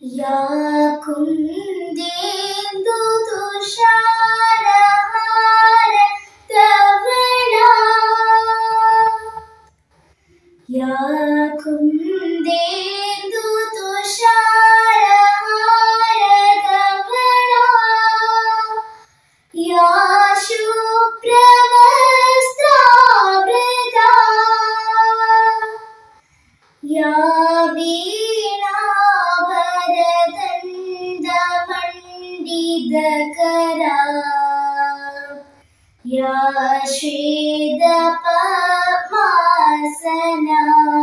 या कुन्देन्दु तुषारहार तवणा या कुन्देन्दु तुषारहार तवणा या शुभ्रवस्त्रावृता या वीणावरदण्डमण्डितकरा या श्वेदपद्मासना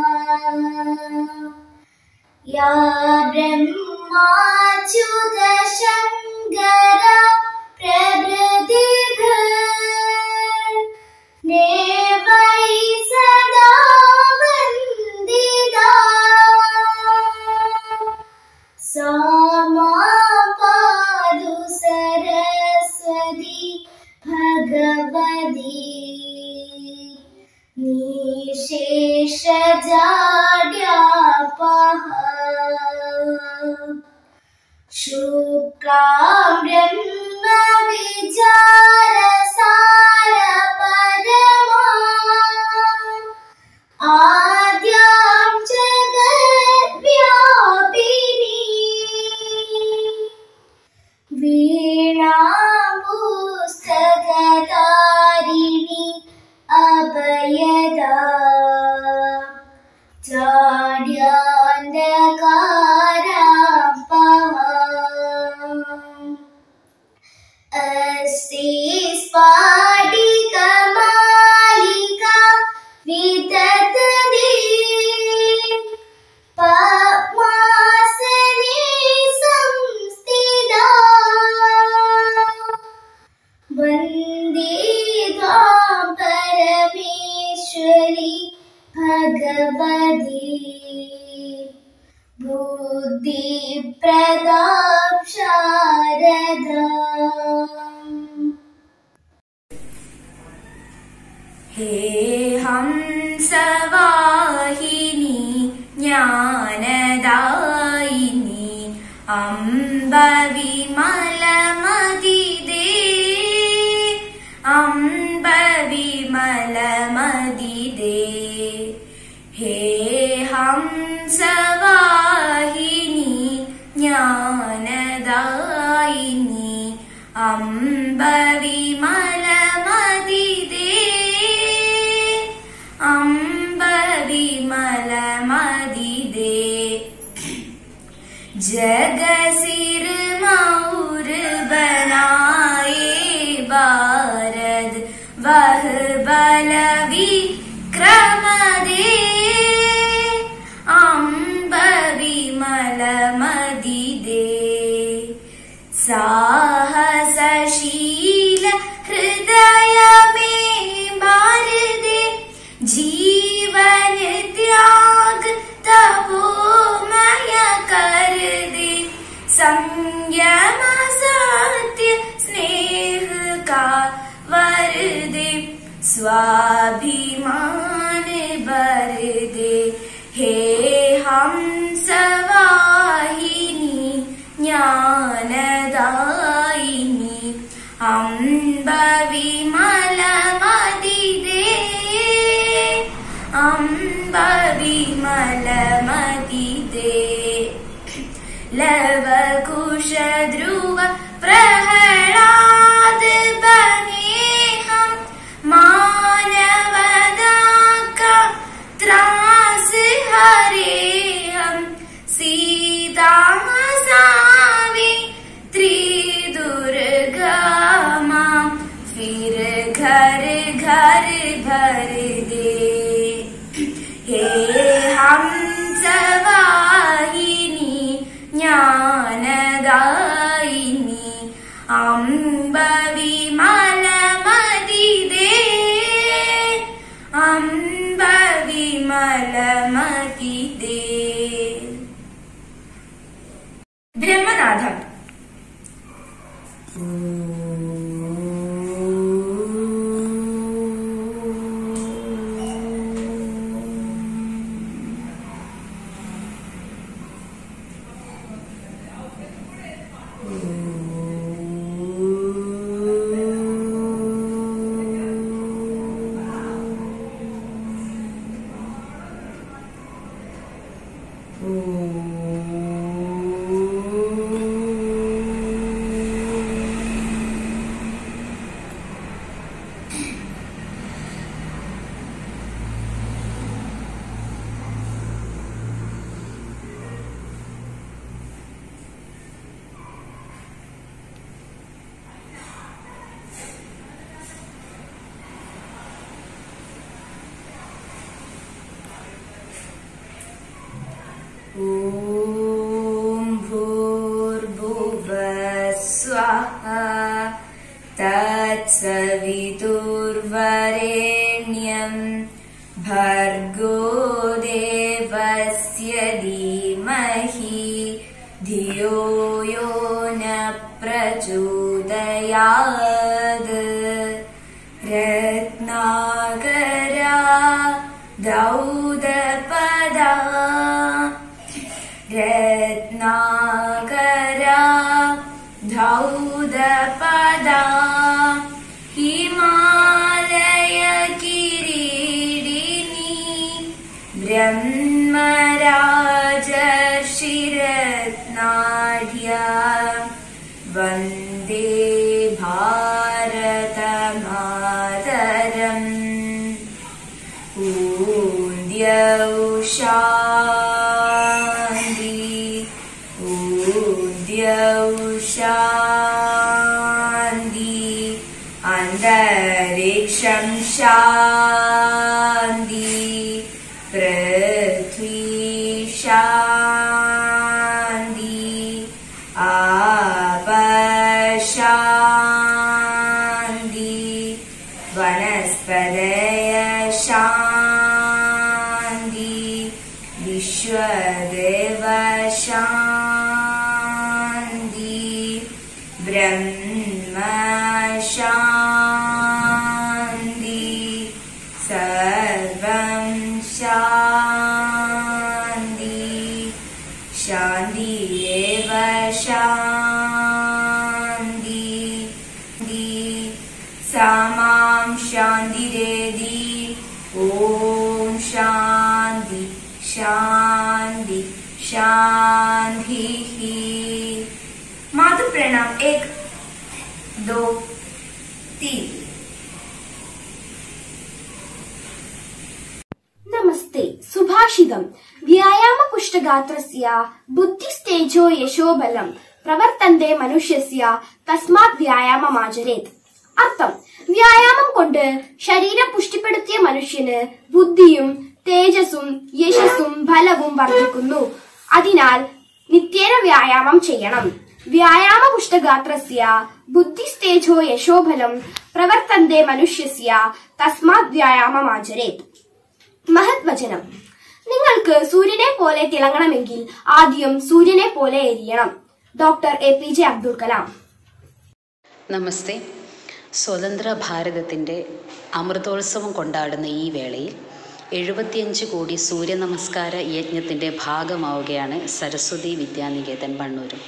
या ब्रह्माच्युतशङ्कर प्रभृतिभ देवै सदा वन्दिता सा मा पादु सरस्वती भगवती निशेषजाड्यापः शुक्लां ब्रह्मविचारसारपरमा आद्यां जगद्व्यापिनी वीणां पुस्तकधारिणी अभयदा जाड्यान्धकारापः अस्ति स्फाटिकमालिका विदधति पद्मासने संस्थिता वन्दे त्वां परमेश्वरी भगवती बुद्धिप्रदां शारदा हे हंसवाहिनी ज्ञानदायिनी अम्बविमलमदिदे अम्बविमलमदिदे हे हंसवाहिनी ज्ञानदायिनी अम्बविमलमदिदे अम्बविमलमदिदे जगसिर मौर बनाए भारत वह बल विक्रम दे अम्ब विमल मदि दे साहसशील हृदय में बार दे जीवन त्याग तपोमय कर दे संयम सत्य स्नेह का वर दे स्वाभिमान बर दे हे हम सवाहिनी ज्ञानदायिनी अम्ब विमलमदिदे अम्ब विमलमदिदे लवकुश ध्रुव प्रहलाद बने हम मानवदा का त्रास हरे हम सीता सावी त्रिदुर्गमा फिर घर घर भर दे हे हम सवाहिनी ज्ञानदायिनी अम्ब विमलमदिदे अम्ब विमलमदिदे ब्रह्मनाथम ॐ भूर्भुवस्वः तत्सवितुर्वरेण्यं भर्गो देवस्य धीमहि धियो यो न प्रचोदयात् रत्नाकरा दौदपदा रत्नाकरा धौदपदा हिमालयकिरीडिनी ब्रह्मराजर्षिरत्नाढ्या वन्दे भारतमातरम् ऊन्द्यौ शान्ति ऊन्द्यौ शान्ति अन्तरिक्षं शान्ति पृथ्वी शान्ति आपशान्ति वनस्पतय शान्ति विश्वदेव शान्ति ब्रह्म शान्ति सर्वं शान्ति शान्ति एव शान्ति दी सा मां शान्तिरेदि ॐ शान्ति शान्ति शान्तिः मातु प्रणाम एक दो तीन नमस्ते सुभाषितम् व्यायामपुष्टगात्रस्य बुद्धिस्तेजो यशोबलम् പ്രവർത്തന്റെ മനുഷ്യസ്യ തസ്മാത് വ്യായാമമാചരേത് അർത്ഥം വ്യായാമം കൊണ്ട് ശരീരം പുഷ്ടിപ്പെടുത്തിയ മനുഷ്യന് ബുദ്ധിയും തേജസ്സും യശസ്സും ബലവും വർദ്ധിക്കുന്നു അതിനാൽ നിത്യേന വ്യായാമം ചെയ്യണം വ്യായാമ പുഷ്ടഗാത്രസ്യ ബുദ്ധിസ്തേജോ യശോബലം പ്രവർത്തന്റെ മനുഷ്യസ്യ തസ്മാത് വ്യായാമമാചരേത് മഹത് വചനം നിങ്ങൾക്ക് സൂര്യനെ പോലെ തിളങ്ങണമെങ്കിൽ ആദ്യം സൂര്യനെ പോലെ എരിയണം doctor A P J Abdul Kalam നമസ്തേ സ്വതന്ത്ര ഭാരതത്തിൻ്റെ അമൃതോത്സവം കൊണ്ടാടുന്ന ഈ വേളയിൽ എഴുപത്തിയഞ്ച് കോടി സൂര്യനമസ്കാര യജ്ഞത്തിൻ്റെ ഭാഗമാവുകയാണ് സരസ്വതി വിദ്യാനികേതൻ ബണ്ണൂരും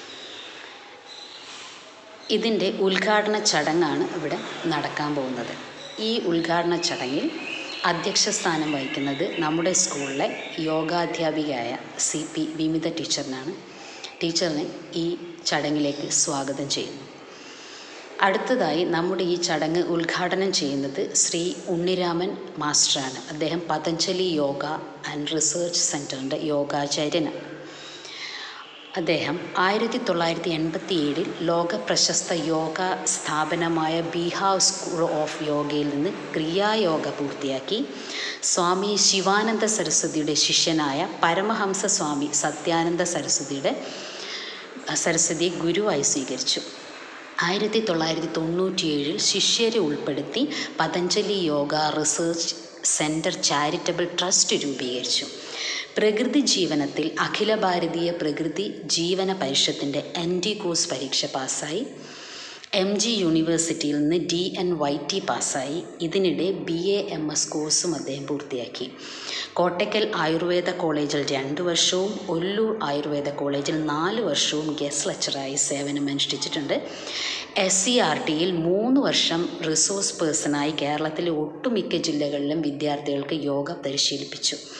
ഇതിൻ്റെ ഉദ്ഘാടന ചടങ്ങാണ് ഇവിടെ നടക്കാൻ പോകുന്നത് ഈ ഉദ്ഘാടന ചടങ്ങിൽ അധ്യക്ഷ സ്ഥാനം വഹിക്കുന്നത് നമ്മുടെ സ്കൂളിലെ യോഗാധ്യാപികയായ സി പി വിമിത ടീച്ചറിനാണ് ടീച്ചറിനെ ഈ ചടങ്ങിലേക്ക് സ്വാഗതം ചെയ്യുന്നു അടുത്തതായി നമ്മുടെ ഈ ചടങ്ങ് ഉദ്ഘാടനം ചെയ്യുന്നത് ശ്രീ ഉണ്ണിരാമൻ മാസ്റ്ററാണ് അദ്ദേഹം പതഞ്ജലി യോഗ ആൻഡ് റിസർച്ച് സെൻറ്ററിൻ്റെ യോഗാചാര്യനാണ് അദ്ദേഹം ആയിരത്തി തൊള്ളായിരത്തി എൺപത്തി ഏഴിൽ ലോക പ്രശസ്ത യോഗ സ്ഥാപനമായ ബീഹാവ് സ്കൂൾ ഓഫ് യോഗയിൽ നിന്ന് ക്രിയായോഗ പൂർത്തിയാക്കി സ്വാമി ശിവാനന്ദ സരസ്വതിയുടെ ശിഷ്യനായ പരമഹംസ സ്വാമി സത്യാനന്ദ സരസ്വതിയുടെ സരസ്വതിയെ ഗുരുവായി സ്വീകരിച്ചു ആയിരത്തി തൊള്ളായിരത്തി തൊണ്ണൂറ്റിയേഴിൽ ശിഷ്യരെ ഉൾപ്പെടുത്തി Patanjali yoga research centre charitable trust രൂപീകരിച്ചു പ്രകൃതി ജീവനത്തിൽ അഖില ഭാരതീയ പ്രകൃതി ജീവന പരിഷത്തിൻ്റെ എൻ ഡി കോഴ്സ് പരീക്ഷ പാസ്സായി എം ജി യൂണിവേഴ്സിറ്റിയിൽ നിന്ന് ഡി എൻ വൈ ടി പാസ്സായി ഇതിനിടെ ബി എ എം എസ് കോഴ്സും അദ്ദേഹം പൂർത്തിയാക്കി കോട്ടയ്ക്കൽ ആയുർവേദ കോളേജിൽ രണ്ട് വർഷവും ഒല്ലൂർ ആയുർവേദ കോളേജിൽ നാല് വർഷവും ഗസ്റ്റ് ലെക്ചറായി സേവനമനുഷ്ഠിച്ചിട്ടുണ്ട് എസ് സി ആർ ടിയിൽ മൂന്ന് വർഷം റിസോഴ്സ് പേഴ്സണായി കേരളത്തിലെ ഒട്ടുമിക്ക ജില്ലകളിലും വിദ്യാർത്ഥികൾക്ക് യോഗ പരിശീലിപ്പിച്ചു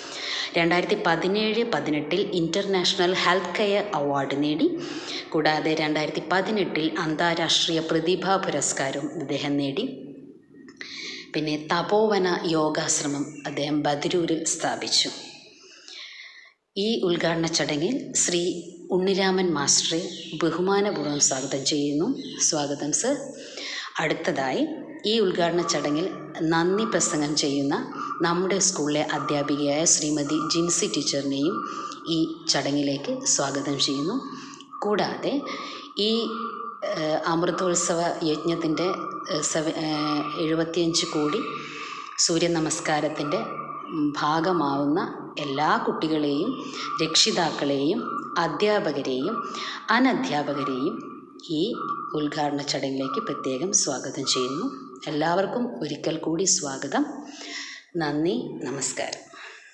രണ്ടായിരത്തി പതിനേഴ് പതിനെട്ടിൽ ഇൻ്റർനാഷണൽ ഹെൽത്ത് കെയർ അവാർഡ് നേടി കൂടാതെ രണ്ടായിരത്തി പതിനെട്ടിൽ അന്താരാഷ്ട്രീയ പ്രതിഭാ പുരസ്കാരവും ഇദ്ദേഹം നേടി പിന്നെ തപോവന യോഗാശ്രമം അദ്ദേഹം ബദരൂരിൽ സ്ഥാപിച്ചു ഈ ഉദ്ഘാടന ചടങ്ങിൽ ശ്രീ ഉണ്ണിരാമൻ മാസ്റ്ററെ ബഹുമാനപൂർവ്വം സ്വാഗതം ചെയ്യുന്നു സ്വാഗതം സർ അടുത്തതായി ഈ ഉദ്ഘാടന ചടങ്ങിൽ നന്ദി പ്രസംഗം ചെയ്യുന്ന നമ്മുടെ സ്കൂളിലെ അധ്യാപികയായ ശ്രീമതി ജിൻസി ടീച്ചറിനെയും ഈ ചടങ്ങിലേക്ക് സ്വാഗതം ചെയ്യുന്നു കൂടാതെ ഈ ഏഹ്, അമൃതോത്സവ യജ്ഞത്തിൻ്റെ ഏഹ്, സെവ ഏഹ്, എഴുപത്തിയഞ്ച് കോടി സൂര്യ നമസ്കാരത്തിൻ്റെ ഉം, ഭാഗമാവുന്ന എല്ലാ കുട്ടികളെയും രക്ഷിതാക്കളെയും അധ്യാപകരെയും അനധ്യാപകരെയും ഈ ഉദ്ഘാടന ചടങ്ങിലേക്ക് പ്രത്യേകം സ്വാഗതം ചെയ്യുന്നു എല്ലാവർക്കും ഒരിക്കൽ കൂടി സ്വാഗതം നന്ദി നമസ്കാരം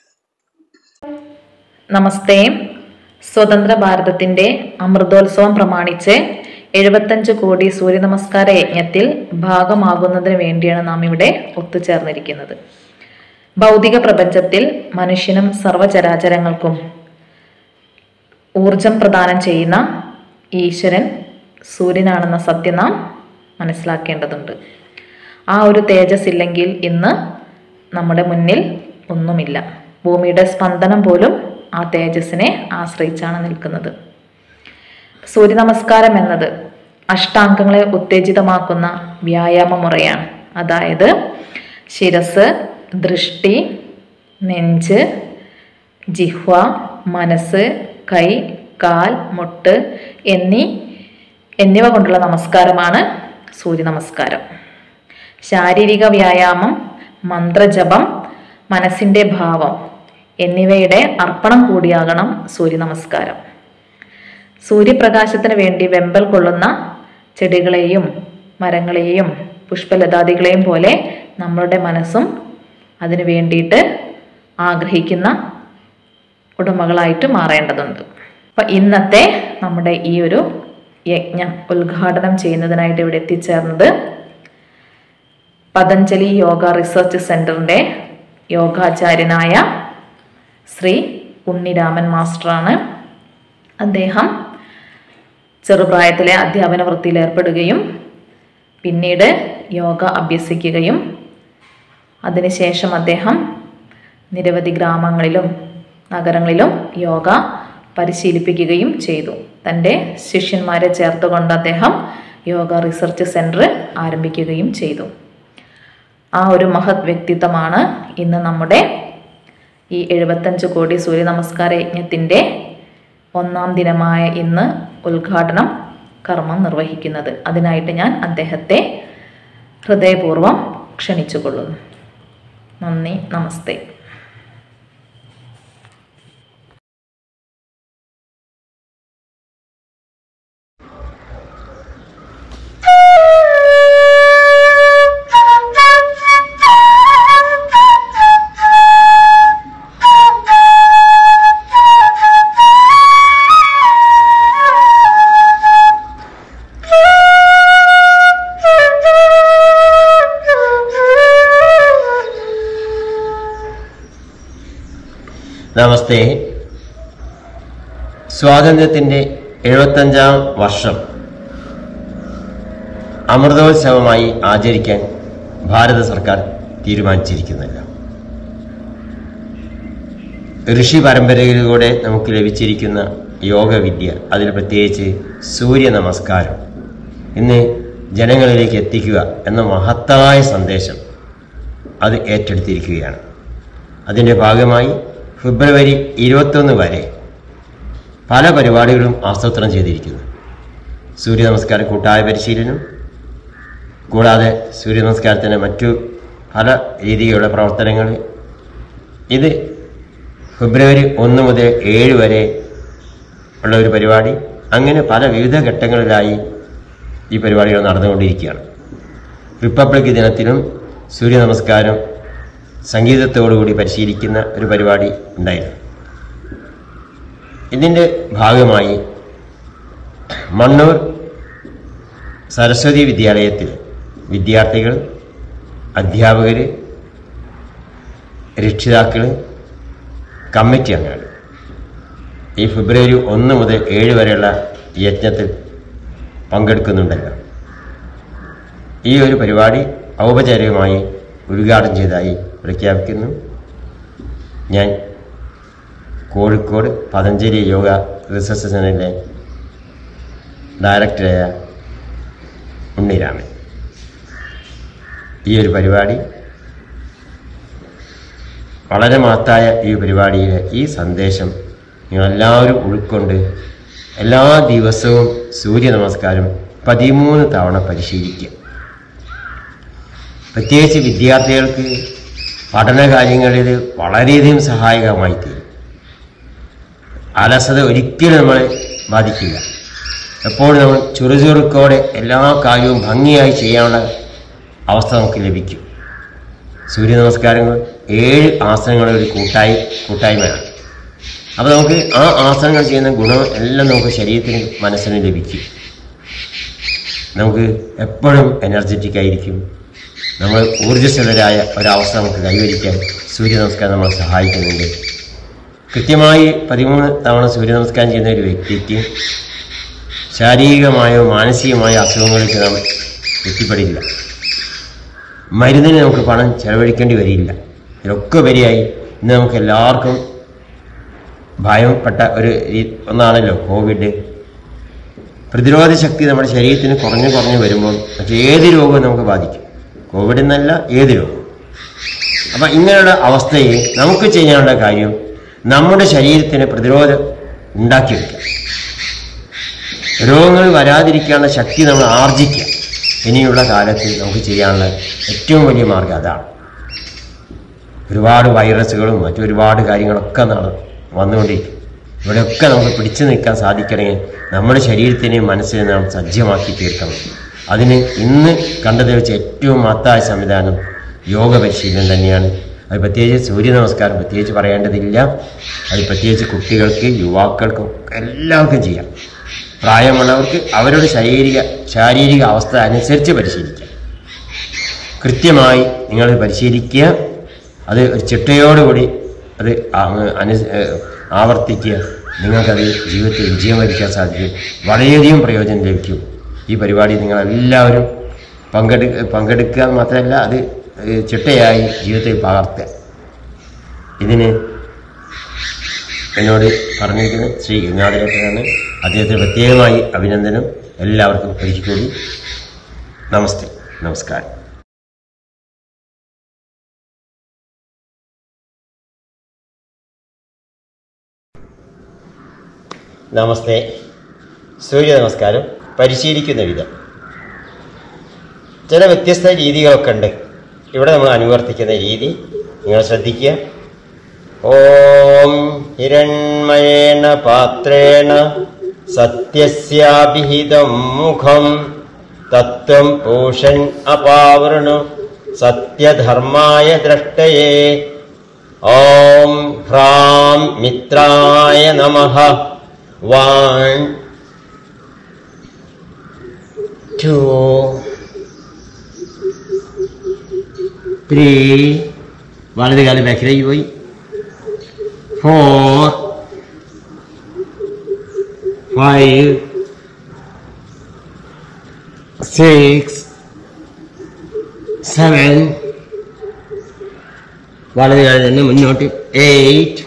നമസ്തേ സ്വതന്ത്ര ഭാരതത്തിന്റെ അമൃതോത്സവം പ്രമാണിച്ച് എഴുപത്തഞ്ച് കോടി സൂര്യനമസ്കാര യജ്ഞത്തിൽ ഭാഗമാകുന്നതിന് വേണ്ടിയാണ് നാം ഇവിടെ ഒത്തുചേർന്നിരിക്കുന്നത് ഭൗതിക പ്രപഞ്ചത്തിൽ മനുഷ്യനും സർവചരാചരങ്ങൾക്കും ഊർജം പ്രദാനം ചെയ്യുന്ന ഈശ്വരൻ സൂര്യനാണെന്ന സത്യം നാം മനസ്സിലാക്കേണ്ടതുണ്ട് ആ ഒരു തേജസ് ഇല്ലെങ്കിൽ ഇന്ന് നമ്മുടെ മുന്നിൽ ഒന്നുമില്ല ഭൂമിയുടെ സ്പന്ദനം പോലും ആ തേജസ്സിനെ ആശ്രയിച്ചാണ് നിൽക്കുന്നത് സൂര്യനമസ്കാരം എന്നത് അഷ്ടാംഗങ്ങളെ ഉത്തേജിതമാക്കുന്ന വ്യായാമ മുറയാണ് അതായത് ശിരസ് ദൃഷ്ടി നെഞ്ച് ജിഹ്വ മനസ്സ് കൈ കാൽ മുട്ട് എന്നീ എന്നിവ കൊണ്ടുള്ള നമസ്കാരമാണ് സൂര്യനമസ്കാരം ശാരീരിക വ്യായാമം മന്ത്രജപം മനസ്സിൻ്റെ ഭാവം എന്നിവയുടെ അർപ്പണം കൂടിയാകണം സൂര്യനമസ്കാരം സൂര്യപ്രകാശത്തിന് വേണ്ടി വെമ്പൽ കൊള്ളുന്ന ചെടികളെയും മരങ്ങളെയും പുഷ്പലതാദികളെയും പോലെ നമ്മളുടെ മനസ്സും അതിനു വേണ്ടിയിട്ട് ആഗ്രഹിക്കുന്ന ഉടമകളായിട്ട് മാറേണ്ടതുണ്ട് അപ്പം ഇന്നത്തെ നമ്മുടെ ഈ ഒരു യജ്ഞം ഉദ്ഘാടനം ചെയ്യുന്നതിനായിട്ട് ഇവിടെ എത്തിച്ചേർന്നത് പതഞ്ജലി യോഗ റിസർച്ച് സെൻറ്ററിൻ്റെ യോഗാചാര്യനായ ശ്രീ ഉണ്ണിരാമൻ മാസ്റ്ററാണ് അദ്ദേഹം ചെറുപ്രായത്തിലെ അധ്യാപന വൃത്തിയിൽ ഏർപ്പെടുകയും പിന്നീട് യോഗ അഭ്യസിക്കുകയും അതിനുശേഷം അദ്ദേഹം നിരവധി ഗ്രാമങ്ങളിലും നഗരങ്ങളിലും യോഗ പരിശീലിപ്പിക്കുകയും ചെയ്തു തൻ്റെ ശിഷ്യന്മാരെ ചേർത്തുകൊണ്ട് അദ്ദേഹം യോഗ റിസർച്ച് സെൻറ്റർ ആരംഭിക്കുകയും ചെയ്തു ആ ഒരു മഹത് വ്യക്തിത്വമാണ് ഇന്ന് നമ്മുടെ ഈ എഴുപത്തഞ്ച് കോടി സൂര്യ നമസ്കാര യജ്ഞത്തിൻ്റെ ഒന്നാം ദിനമായ ഇന്ന് ഉദ്ഘാടനം കർമ്മം നിർവഹിക്കുന്നത് അതിനായിട്ട് ഞാൻ അദ്ദേഹത്തെ ഹൃദയപൂർവ്വം ക്ഷണിച്ചുകൊള്ളുന്നു നന്ദി നമസ്തേ നമസ്തേ സ്വാതന്ത്ര്യത്തിൻ്റെ എഴുപത്തഞ്ചാം വർഷം അമൃതോത്സവമായി ആചരിക്കാൻ ഭാരത സർക്കാർ തീരുമാനിച്ചിരിക്കുന്നില്ല ഋഷി പരമ്പരയിലൂടെ നമുക്ക് ലഭിച്ചിരിക്കുന്ന യോഗവിദ്യ അതിൽ പ്രത്യേകിച്ച് സൂര്യ നമസ്കാരം ഇന്ന് ജനങ്ങളിലേക്ക് എത്തിക്കുക എന്ന മഹത്തായ സന്ദേശം അത് ഏറ്റെടുത്തിരിക്കുകയാണ് അതിൻ്റെ ഭാഗമായി ഫെബ്രുവരി ഇരുപത്തൊന്ന് വരെ പല പരിപാടികളും ആസൂത്രണം ചെയ്തിരിക്കുന്നു സൂര്യ നമസ്കാര കൂട്ടായ പരിശീലനം കൂടാതെ സൂര്യ നമസ്കാരത്തിൻ്റെ മറ്റു പല രീതിയിലുള്ള പ്രവർത്തനങ്ങൾ ഇത് ഫെബ്രുവരി ഒന്ന് മുതൽ ഏഴ് വരെ ഉള്ള ഒരു പരിപാടി അങ്ങനെ പല വിവിധ ഘട്ടങ്ങളിലായി ഈ പരിപാടികൾ നടന്നുകൊണ്ടിരിക്കുകയാണ് റിപ്പബ്ലിക് ദിനത്തിലും സൂര്യ നമസ്കാരം സംഗീതത്തോടുകൂടി പരിശീലിക്കുന്ന ഒരു പരിപാടി ഉണ്ടായിരുന്നു ഇതിൻ്റെ ഭാഗമായി മണ്ണൂർ സരസ്വതി വിദ്യാലയത്തിൽ വിദ്യാർത്ഥികൾ അധ്യാപകർ രക്ഷിതാക്കൾ കമ്മിറ്റി അംഗങ്ങൾ ഈ ഫെബ്രുവരി ഒന്ന് മുതൽ ഏഴ് വരെയുള്ള യജ്ഞത്തിൽ പങ്കെടുക്കുന്നുണ്ടല്ലോ ഈ ഒരു പരിപാടി ഔപചാരികമായി ഉദ്ഘാടനം ചെയ്തതായി പ്രഖ്യാപിക്കുന്നു ഞാൻ കോഴിക്കോട് പതഞ്ജലി യോഗ റിസർച്ച് സെൻ്ററിലെ ഡയറക്ടറായ ഉണ്ണിരാമൻ ഈ ഒരു പരിപാടി വളരെ മഹത്തായ ഈ പരിപാടിയിലെ ഈ സന്ദേശം നിങ്ങളെല്ലാവരും ഉൾക്കൊണ്ട് എല്ലാ ദിവസവും സൂര്യ നമസ്കാരം പതിമൂന്ന് തവണ പരിശീലിക്കുക പ്രത്യേകിച്ച് വിദ്യാർത്ഥികൾക്ക് പഠന കാര്യങ്ങളിൽ വളരെയധികം സഹായകമായി തീരും അലസത ഒരിക്കലും നമ്മളെ ബാധിക്കില്ല എപ്പോഴും നമ്മൾ ചുറുചുറുക്കോടെ എല്ലാ കാര്യവും ഭംഗിയായി ചെയ്യാനുള്ള അവസ്ഥ നമുക്ക് ലഭിക്കും സൂര്യ നമസ്കാരങ്ങൾ ഏഴ് ആസനങ്ങളുടെ ഒരു കൂട്ടായി കൂട്ടായ്മയാണ് അപ്പോൾ നമുക്ക് ആ ആസനങ്ങൾ ചെയ്യുന്ന ഗുണം എല്ലാം നമുക്ക് ശരീരത്തിനും മനസ്സിനും ലഭിക്കും നമുക്ക് എപ്പോഴും എനർജറ്റിക് ആയിരിക്കും നമ്മൾ ഊർജ്ജസ്വലരായ ഒരവസ്ഥ നമുക്ക് കൈവരിക്കാൻ സൂര്യ നമസ്കാരം നമ്മളെ സഹായിക്കുന്നുണ്ട് കൃത്യമായി പതിമൂന്ന് തവണ സൂര്യ നമസ്കാരം ചെയ്യുന്ന ഒരു വ്യക്തിക്ക് ശാരീരികമായോ മാനസികമായോ അസുഖങ്ങളിലേക്ക് നാം എത്തിപ്പെടില്ല മരുന്നിന് നമുക്ക് പണം ചെലവഴിക്കേണ്ടി വരില്ല ഇതിലൊക്കെ വരിയായി ഇന്ന് നമുക്ക് എല്ലാവർക്കും ഭയപ്പെട്ട ഒരു രീ- ഒന്നാണല്ലോ കോവിഡ് പ്രതിരോധ ശക്തി നമ്മുടെ ശരീരത്തിന് കുറഞ്ഞു കുറഞ്ഞു വരുമ്പോൾ മറ്റേത് രോഗവും നമുക്ക് ബാധിക്കും കോവിഡ് എന്നല്ല ഏത് രോഗവും അപ്പം ഇങ്ങനെയുള്ള അവസ്ഥയിൽ നമുക്ക് ചെയ്യാനുള്ള കാര്യം നമ്മുടെ ശരീരത്തിന് പ്രതിരോധം ഉണ്ടാക്കിയെടുക്കുക രോഗങ്ങൾ വരാതിരിക്കാനുള്ള ശക്തി നമ്മൾ ആർജിക്കുക ഇനിയുള്ള കാലത്ത് നമുക്ക് ചെയ്യാനുള്ള ഏറ്റവും വലിയ മാർഗം അതാണ് ഒരുപാട് വൈറസുകളും മറ്റൊരുപാട് കാര്യങ്ങളൊക്കെ നട വന്നുകൊണ്ടിരിക്കും ഇവിടെയൊക്കെ നമുക്ക് പിടിച്ചു നിൽക്കാൻ സാധിക്കണമെങ്കിൽ നമ്മുടെ ശരീരത്തിനെയും മനസ്സിനെയും നാം സജ്ജമാക്കി തീർക്കണം അതിന് ഇന്ന് കണ്ടതിൽ വെച്ച് ഏറ്റവും മഹത്തായ സംവിധാനം യോഗ പരിശീലനം തന്നെയാണ് അത് പ്രത്യേകിച്ച് സൂര്യ നമസ്കാരം പ്രത്യേകിച്ച് പറയേണ്ടതില്ല അത് പ്രത്യേകിച്ച് കുട്ടികൾക്ക് യുവാക്കൾക്കും എല്ലാവർക്കും ചെയ്യാം പ്രായമുള്ളവർക്ക് അവരുടെ ശാരീരിക ശാരീരിക അവസ്ഥ അനുസരിച്ച് പരിശീലിക്കാം കൃത്യമായി നിങ്ങൾ പരിശീലിക്കുക അത് ഒരു ചിട്ടയോടുകൂടി അത് ആ- അനു ഏഹ് ആവർത്തിക്കുക നിങ്ങൾക്കത് ജീവിതത്തിൽ വിജയം വരിക്കാൻ സാധിക്കും വളരെയധികം പ്രയോജനം ലഭിക്കും ഈ പരിപാടി നിങ്ങളെല്ലാവരും പങ്കെടു പങ്കെടുക്കുക എന്ന് മാത്രമല്ല അത് ഏഹ് ചിട്ടയായി ജീവിതത്തിൽ പകർത്തുക ഇതിന് എന്നോട് പറഞ്ഞിരിക്കുന്നത് ശ്രീ ഗംഗാധരേട്ടനാണ് അദ്ദേഹത്തിന് പ്രത്യേകമായി അഭിനന്ദനം എല്ലാവർക്കും ഒരിക്കൽ കൂടി നമസ്തേ നമസ്കാരം നമസ്തേ സൂര്യ നമസ്കാരം പരിശീലിക്കുന്ന വിധം ചില വ്യത്യസ്ത രീതികളൊക്കെ ഉണ്ട് ഇവിടെ നമ്മൾ അനുവർത്തിക്കുന്ന രീതി നിങ്ങൾ ശ്രദ്ധിക്കുക ഓം ഹിരൺമയേണ പാത്രേണ സത്യസ്യാഭിഹിതം മുഖം തത്വം പൂഷൻ അപാവൃണു സത്യധർമായ ദ്രഷ്ടയേ ഓം ഹ്രാം മിത്രായ നമഃ വൺ ടു ത്രീ വലത് കാലം ബാക്കിലേക്ക് പോയി ഫോർ ഫൈവ് സിക്സ് സെവൻ വലത് കാലം തന്നെ മുന്നോട്ട് എയ്റ്റ്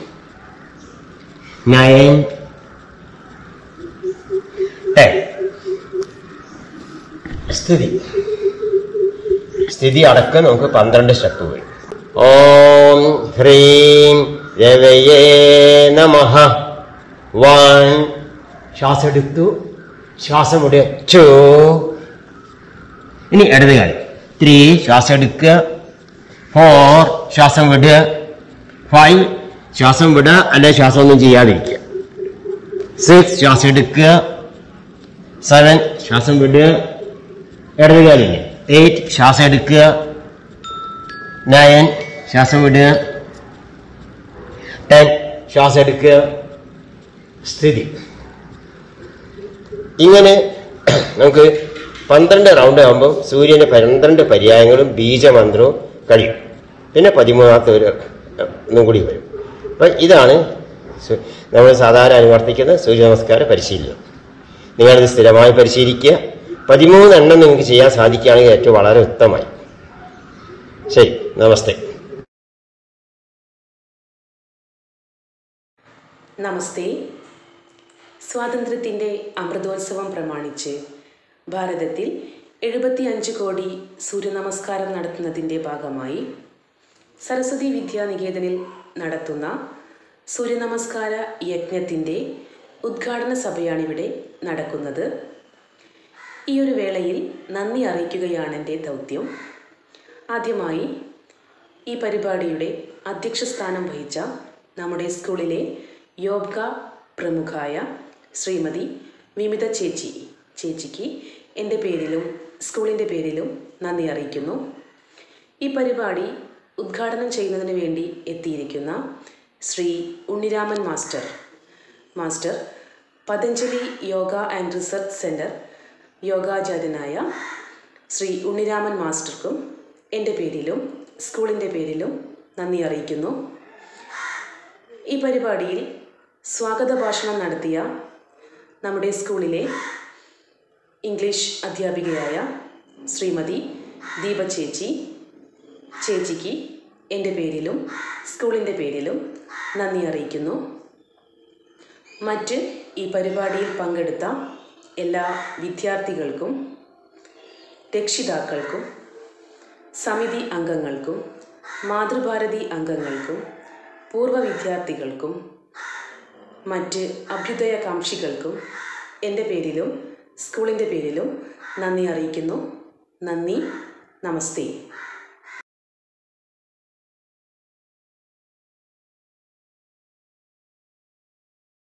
നയൻ ടെൻ സ്ഥിതി സ്ഥിതി അടക്കം നമുക്ക് പന്ത്രണ്ട് സ്റ്റെപ്പ് വരും ഓം ഹ്രീം രവയേ നമഃ വൺ ശ്വാസം എടുത്തു ശ്വാസം വിടുക ടു ഇനി ഇടത് കാലം ത്രീ ശ്വാസം എടുക്കുക ഫോർ ശ്വാസം വിടുക ഫൈവ് ശ്വാസം വിടുക അല്ലെ ശ്വാസം ഒന്നും ചെയ്യാതിരിക്കുക സിക്സ് ശ്വാസം എടുക്കുക സെവൻ ശ്വാസം വിടുക ഇടത് കാലിന് എയ്റ്റ് ശ്വാസം എടുക്കുക നയൻ ശ്വാസം വിടുക ടെൻ ശ്വാസം എടുക്കുക സ്ഥിതി ഇങ്ങനെ നമുക്ക് പന്ത്രണ്ട് റൗണ്ട് ആകുമ്പോൾ സൂര്യന്റെ പന്ത്രണ്ട് പര്യായങ്ങളും ബീജമന്ത്രവും കഴിയും പിന്നെ പതിമൂന്നാമത്തെ ഒരു ഒന്നും കൂടി വരും അപ്പം ഇതാണ് സു- നമ്മൾ സാധാരണ അനുവർത്തിക്കുന്ന സൂര്യ നമസ്കാര പരിശീലനം നിങ്ങളിത് സ്ഥിരമായി പരിശീലിക്കുക പതിമൂന്ന് എണ്ണം നിങ്ങൾക്ക് ചെയ്യാൻ സാധിക്കുകയാണെങ്കിൽ ഏറ്റവും വളരെ ഉത്തമമായി ശരി നമസ്തേ നമസ്തേ സ്വാതന്ത്ര്യത്തിൻ്റെ അമൃതോത്സവം പ്രമാണിച്ച് ഭാരതത്തിൽ എഴുപത്തിയഞ്ച് കോടി സൂര്യനമസ്കാരം നടത്തുന്നതിൻ്റെ ഭാഗമായി സരസ്വതി വിദ്യാനികേതനിൽ നടത്തുന്ന സൂര്യനമസ്കാര യജ്ഞത്തിൻ്റെ ഉദ്ഘാടന സഭയാണിവിടെ നടക്കുന്നത് ഈ ഒരു വേളയിൽ നന്ദി അറിയിക്കുകയാണ് എൻ്റെ ദൗത്യം ആദ്യമായി ഈ പരിപാടിയുടെ അധ്യക്ഷ സ്ഥാനം വഹിച്ച നമ്മുടെ സ്കൂളിലെ യോഗ പ്രമുഖായ ശ്രീമതി വിമിത ചേച്ചി ചേച്ചിക്ക് എൻ്റെ പേരിലും സ്കൂളിൻ്റെ പേരിലും നന്ദി അറിയിക്കുന്നു ഈ പരിപാടി ഉദ്ഘാടനം ചെയ്യുന്നതിന് വേണ്ടി എത്തിയിരിക്കുന്ന Shri Unniraman master master Patanjali yoga and research centre യോഗാചാര്യനായ ശ്രീ ഉണ്ണിരാമൻ മാസ്റ്റർക്കും എൻ്റെ പേരിലും സ്കൂളിൻ്റെ പേരിലും നന്ദി അറിയിക്കുന്നു ഈ പരിപാടിയിൽ സ്വാഗത ഭാഷണം നടത്തിയ നമ്മുടെ സ്കൂളിലെ ഇംഗ്ലീഷ് അധ്യാപികയായ ശ്രീമതി ദീപ ചേച്ചി ചേച്ചിക്ക് എൻ്റെ പേരിലും സ്കൂളിൻ്റെ പേരിലും നന്ദി അറിയിക്കുന്നു മറ്റ് ഈ പരിപാടിയിൽ പങ്കെടുത്ത എല്ലാ വിദ്യാർത്ഥികൾക്കും രക്ഷിതാക്കൾക്കും സമിതി അംഗങ്ങൾക്കും മാതൃഭാരതി അംഗങ്ങൾക്കും പൂർവ്വ വിദ്യാർത്ഥികൾക്കും മറ്റ് അഭ്യുദയകാംക്ഷികൾക്കും എൻ്റെ പേരിലും സ്കൂളിൻ്റെ പേരിലും നന്ദി അറിയിക്കുന്നു നന്ദി നമസ്തേ